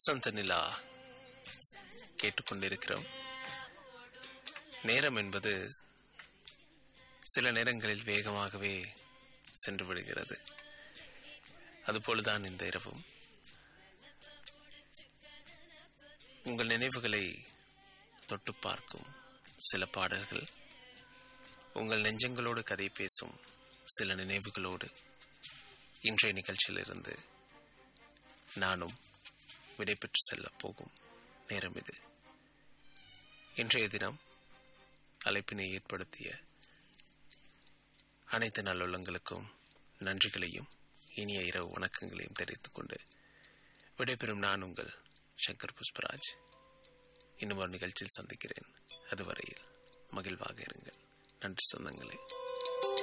வசந்த நிலா கேட்டுக்கொண்டிருக்கிறோம் நேரம் என்பது சில நேரங்களில் வேகமாகவே சென்று விடுகிறது அதுபோலதான் இந்த இரவும் உங்கள் நினைவுகளை தொட்டு பார்க்கும் சில பாடல்கள் உங்கள் நெஞ்சங்களோடு கதை பேசும் சில நினைவுகளோடு இன்றைய நிகழ்ச்சியிலிருந்து நானும் விடைபெற்று செல்லப் போகும் நேரம் இது இன்றைய தினம் அழைப்பினை ஏற்படுத்திய அனைத்து நல்லுள்ளங்களுக்கும் நன்றிகளையும் இனிய இரவு வணக்கங்களையும் தெரிவித்துக் கொண்டு விடைபெறும் நான் உங்கள் சங்கர் புஷ்பராஜ் இன்னும் ஒரு நிகழ்ச்சியில் சந்திக்கிறேன் அதுவரையில் மகிழ்வாக இருங்கள் நன்றி சொந்தங்களே